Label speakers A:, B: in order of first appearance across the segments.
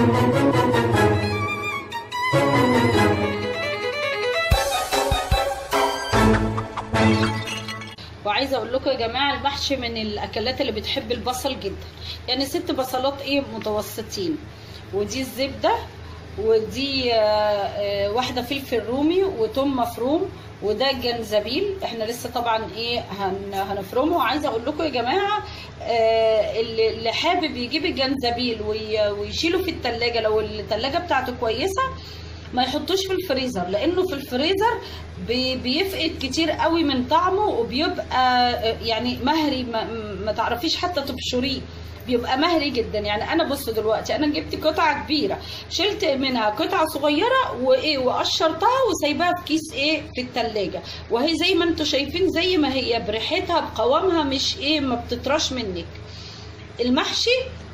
A: وعايزه اقول لكم يا جماعه المحشي من الاكلات اللي بتحب البصل جدا يعني ست بصلات ايه متوسطين ودي الزبده ودي آه، آه، واحده فلفل رومي وتوم مفروم وده جنزبيل احنا لسه طبعا ايه هن هنفرمه وعايزه اقول لكم يا جماعه آه، اللي اللي حابب يجيب الجنزبيل وي- ويشيله في التلاجة لو التلاجة بتاعته كويسه ما يحطوش في الفريزر لانه في الفريزر بي- بيفقد كتير قوي من طعمه وبيبقى آه، يعني مهري ما, ما تعرفيش حتى تبشريه بيبقى مهري جدا يعني انا بص دلوقتي انا جبت قطعه كبيره شلت منها قطعه صغيره وايه وقشرتها وسايباها في كيس ايه في التلاجة وهي زي ما انتم شايفين زي ما هي بريحتها بقوامها مش ايه ما بتطرش منك المحشي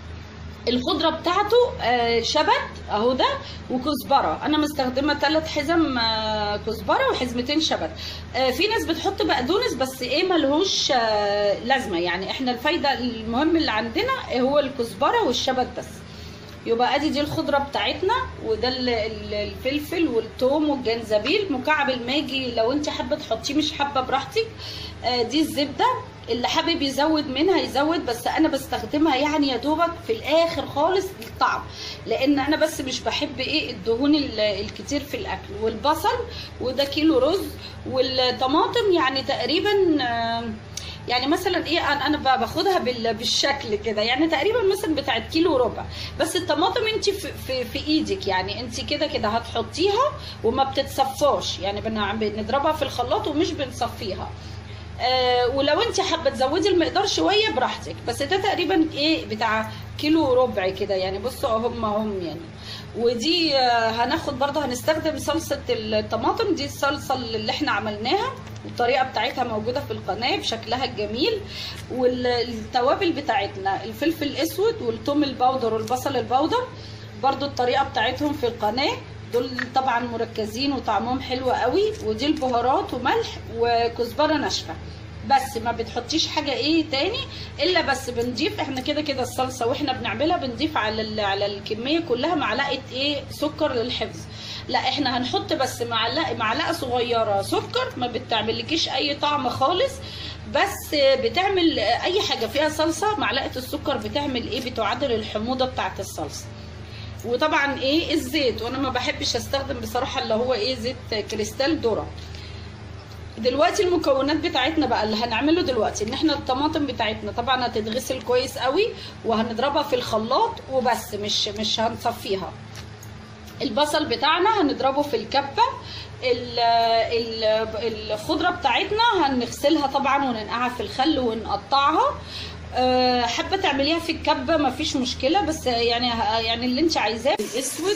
A: الخضره بتاعته آه، شبت اهو ده وكزبره انا مستخدمه ثلاث حزم آه، كزبره وحزمتين شبت آه، في ناس بتحط بقدونس بس ايه ملهوش آه، لازمه يعني احنا الفايده المهم اللي عندنا هو الكزبره والشبت بس يبقى ادي دي الخضره بتاعتنا وده ال- ال- الفلفل والثوم والجنزبيل مكعب الماجي لو انت حابه تحطيه مش حابه براحتك آه، دي الزبده اللي حابب يزود منها يزود بس انا بستخدمها يعني يا دوبك في الاخر خالص للطعم لان انا بس مش بحب ايه الدهون ال- الكتير في الاكل والبصل وده كيلو رز والطماطم يعني تقريبا آه، يعني مثلا ايه انا انا ب- باخدها بال- بالشكل كده يعني تقريبا مثلا بتاعت كيلو وربع بس الطماطم انت في, في, في ايدك يعني انت كده كده هتحطيها وما بتتصفاش يعني بن- بنضربها في الخلاط ومش بنصفيها آه ولو انت حابه تزودي المقدار شويه براحتك بس ده تقريبا ايه بتاع كيلو وربع كده يعني بصوا هم هم يعني ودي آه، هناخد برضه هنستخدم صلصه الطماطم دي الصلصه اللي احنا عملناها الطريقه بتاعتها موجوده في القناه بشكلها الجميل والتوابل بتاعتنا الفلفل الاسود والثوم البودر والبصل البودر برضو الطريقه بتاعتهم في القناه دول طبعا مركزين وطعمهم حلو قوي ودي البهارات وملح وكزبره ناشفه بس ما بتحطيش حاجه ايه تاني الا بس بنضيف احنا كده كده الصلصه واحنا بنعملها بنضيف على ال- على الكميه كلها معلقه ايه سكر للحفظ لا احنا هنحط بس معلقه معلقه صغيره سكر ما بتعملكيش اي طعم خالص بس بتعمل اي حاجه فيها صلصه معلقه السكر بتعمل ايه بتعادل الحموضه بتاعت الصلصه وطبعا ايه الزيت وانا ما بحبش استخدم بصراحه اللي هو ايه زيت كريستال ذره دلوقتي المكونات بتاعتنا بقى اللي هنعمله دلوقتي ان احنا الطماطم بتاعتنا طبعا هتتغسل كويس قوي وهنضربها في الخلاط وبس مش مش هنصفيها البصل بتاعنا هنضربه في الكبه ال- ال- الخضره بتاعتنا هنغسلها طبعا وننقعها في الخل ونقطعها أه، حابه تعمليها في الكبه مفيش مشكله بس يعني يعني اللي انت عايزاه الاسود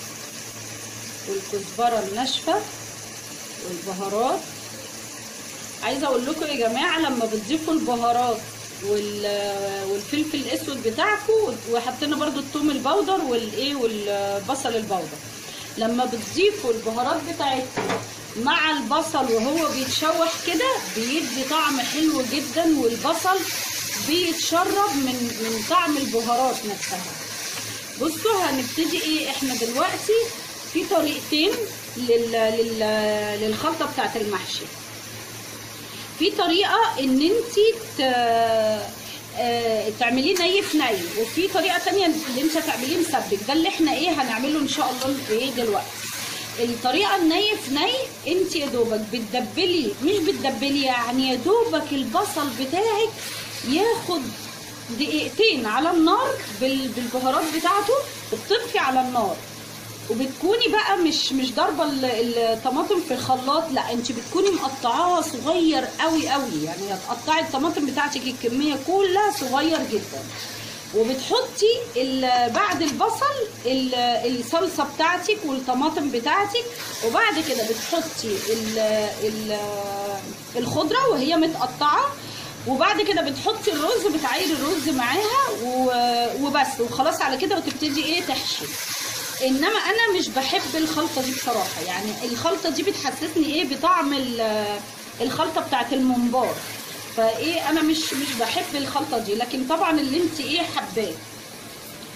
A: والكزبره الناشفه والبهارات عايزه اقول لكم يا جماعه لما بتضيفوا البهارات وال- والفلفل الاسود بتاعكم وحطينا برضو الثوم البودر والايه والبصل البودر لما بتضيفوا البهارات بتاعتكم مع البصل وهو بيتشوح كده بيدي طعم حلو جدا والبصل بيتشرب من من طعم البهارات نفسها بصوا هنبتدي ايه احنا دلوقتي في طريقتين لل... لل... للخلطه بتاعت المحشي في طريقه ان انت ت... آه، تعمليه ني في ني وفي طريقه تانية اللي انت تعمليه مسبك ده اللي احنا ايه هنعمله ان شاء الله ايه دلوقتي الطريقه الني في ني انت يا دوبك بتدبلي مش بتدبلي يعني يا دوبك البصل بتاعك ياخد دقيقتين على النار بال- بالبهارات بتاعته وبتطفي على النار وبتكوني بقى مش مش ضاربه ال- الطماطم في الخلاط لا انت بتكوني مقطعاها صغير قوي قوي يعني هتقطعي الطماطم بتاعتك الكميه كلها صغير جدا وبتحطي ال- بعد البصل ال- الصلصه بتاعتك والطماطم بتاعتك وبعد كده بتحطي ال ال الخضره وهي متقطعه وبعد كده بتحطي الرز بتعايري الرز معاها و- وبس وخلاص على كده وتبتدي ايه تحشي انما انا مش بحب الخلطه دي بصراحه يعني الخلطه دي بتحسسني ايه بطعم ال- الخلطه بتاعت الممبار فايه انا مش مش بحب الخلطه دي لكن طبعا اللي انت ايه حباه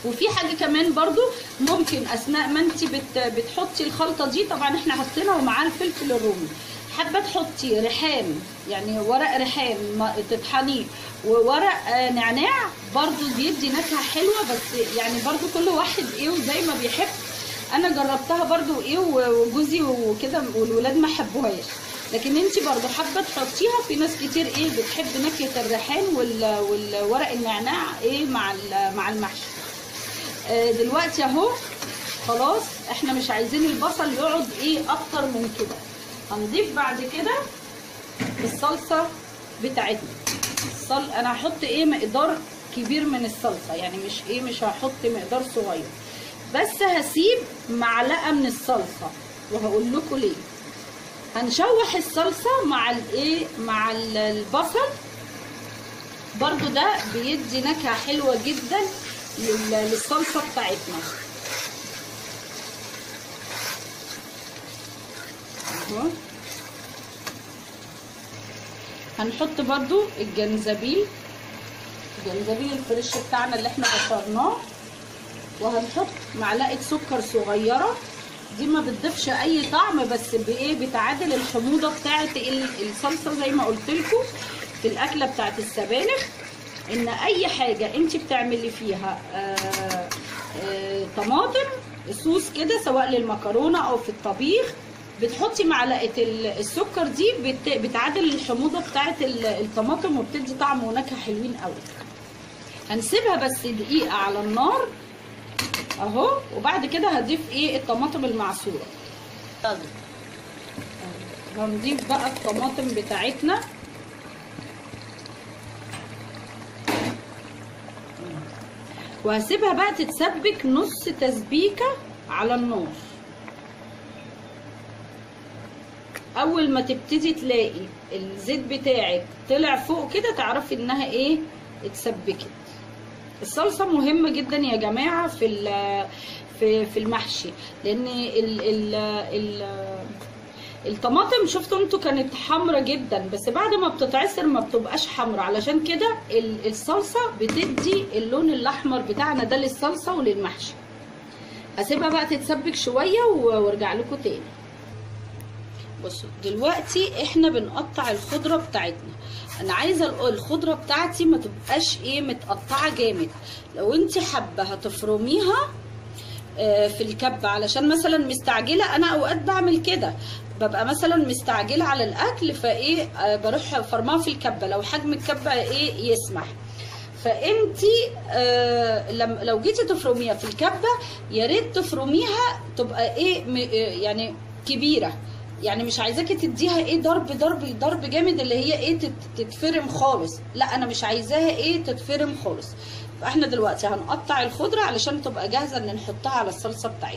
A: وفي حاجه كمان برضو ممكن اثناء ما انت بت بتحطي الخلطه دي طبعا احنا حطينا ومعاه الفلفل الرومي حابه تحطي ريحان يعني ورق ريحان ما- تطحنيه وورق آه، نعناع برضو بيدي نكهه حلوه بس يعني برضو كل واحد ايه وزي ما بيحب انا جربتها برضو ايه وجوزي وكده والولاد ما حبوهاش لكن انت برضو حابه تحطيها في ناس كتير ايه بتحب نكهه الريحان وال- والورق النعناع ايه مع ال- مع المحشي آه، دلوقتي اهو خلاص احنا مش عايزين البصل يقعد ايه اكتر من كده هنضيف بعد كده الصلصه بتاعتنا الصل انا هحط ايه مقدار كبير من الصلصه يعني مش ايه مش هحط مقدار صغير بس هسيب معلقه من الصلصه وهقول لكم ليه هنشوح الصلصه مع الايه مع ال- البصل برضو ده بيدي نكهه حلوه جدا لل- للصلصه بتاعتنا اهو هنحط برضو الجنزبيل الجنزبيل الفريش بتاعنا اللي احنا بشرناه وهنحط معلقه سكر صغيره دي ما بتضيفش اي طعم بس بايه بتعادل الحموضه بتاعه ال- الصلصه زي ما قلت لكم في الاكله بتاعه السبانخ ان اي حاجه انت بتعملي فيها آه آه طماطم صوص كده سواء للمكرونه او في الطبيخ بتحطي معلقه ال- السكر دي بت- بتعادل الحموضه بتاعه ال- الطماطم وبتدي طعم ونكهه حلوين قوي هنسيبها بس دقيقه على النار اهو وبعد كده هضيف ايه الطماطم المعصوره هنضيف بقى الطماطم بتاعتنا وهسيبها بقى تتسبك نص تسبيكه على النار اول ما تبتدي تلاقي الزيت بتاعك طلع فوق كده تعرفي انها ايه اتسبكت الصلصه مهمه جدا يا جماعه في ال- في في المحشي لان ال ال ال الطماطم شفتوا انتوا كانت حمرة جدا بس بعد ما بتتعصر ما بتبقاش حمرة علشان كده ال- الصلصة بتدي اللون الاحمر بتاعنا ده للصلصة وللمحشي هسيبها بقى تتسبك شوية و- وارجع لكم تاني بصوا دلوقتي احنا بنقطع الخضره بتاعتنا انا عايزه ال- الخضره بتاعتي ما تبقاش ايه متقطعه جامد لو انت حابه هتفرميها آه، في الكبه علشان مثلا مستعجله انا اوقات بعمل كده ببقى مثلا مستعجله على الاكل فايه آه، بروح فرماها في الكبه لو حجم الكبه ايه يسمح فانتي آه لم لو جيتي تفرميها في الكبه يا ريت تفرميها تبقى ايه م- آه، يعني كبيره يعني مش عايزاكي تديها ايه ضرب ضرب ضرب جامد اللي هي ايه تت- تتفرم خالص لا انا مش عايزاها ايه تتفرم خالص فاحنا دلوقتي هنقطع الخضره علشان تبقى جاهزه ان نحطها على الصلصه بتاعتنا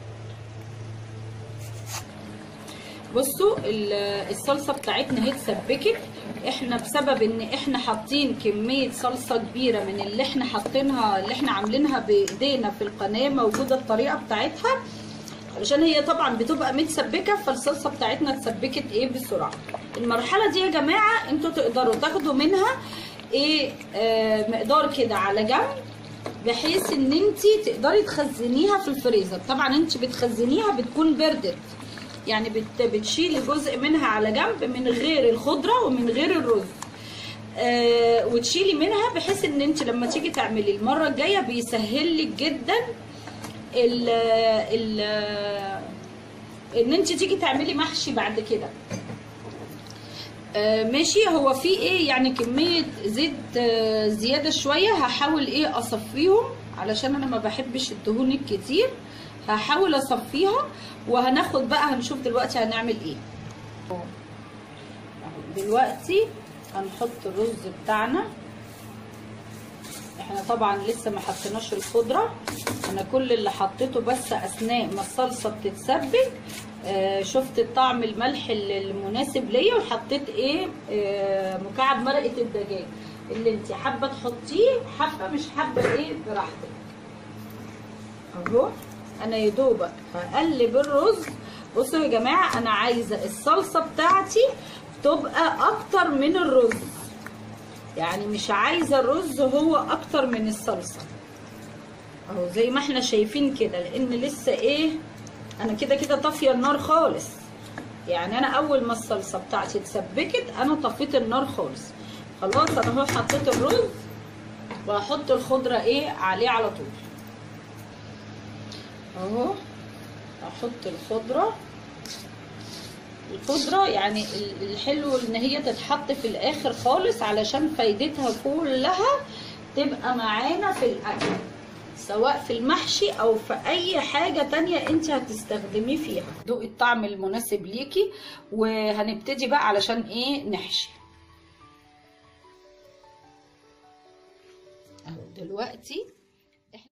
A: بصوا ال- الصلصه بتاعتنا اهي اتسبكت احنا بسبب ان احنا حاطين كميه صلصه كبيره من اللي احنا حاطينها اللي احنا عاملينها بايدينا في القناه موجوده الطريقه بتاعتها علشان هي طبعا بتبقى متسبكه فالصلصه بتاعتنا اتسبكت ايه بسرعه المرحله دي يا جماعه انتوا تقدروا تاخدوا منها ايه آه مقدار كده على جنب بحيث ان انت تقدري تخزنيها في الفريزر طبعا انت بتخزنيها بتكون بردت يعني بت بتشيلي جزء منها على جنب من غير الخضره ومن غير الرز آه وتشيلي منها بحيث ان انت لما تيجي تعملي المره الجايه بيسهل لك جدا ال ال ان انت تيجي تعملي محشي بعد كده آه، ماشي هو في ايه يعني كميه زيت آه، زياده شويه هحاول ايه اصفيهم علشان انا ما بحبش الدهون الكتير هحاول اصفيها وهناخد بقى هنشوف دلوقتي هنعمل ايه أهو. دلوقتي هنحط الرز بتاعنا احنا طبعا لسه ما حطيناش الخضره انا كل اللي حطيته بس اثناء ما الصلصه بتتسبك آه شفت الطعم الملح ال- المناسب ليا وحطيت ايه آه مكعب مرقه الدجاج اللي انت حابه تحطيه حابه مش حابه ايه براحتك اهو انا يا دوبك هقلب الرز بصوا يا جماعه انا عايزه الصلصه بتاعتي تبقى اكتر من الرز يعني مش عايزه الرز هو اكتر من الصلصه اهو زي ما احنا شايفين كده لان لسه ايه انا كده كده طافيه النار خالص يعني انا اول ما الصلصه بتاعتي اتسبكت انا طفيت النار خالص خلاص انا اهو حطيت الرز وهحط الخضره ايه عليه على طول اهو احط الخضره الخضره يعني الحلو ان هي تتحط في الاخر خالص علشان فايدتها كلها تبقى معانا في الاكل سواء في المحشي او في اي حاجه تانية انت هتستخدميه فيها دوقي الطعم المناسب ليكي وهنبتدي بقى علشان ايه نحشي اهو دلوقتي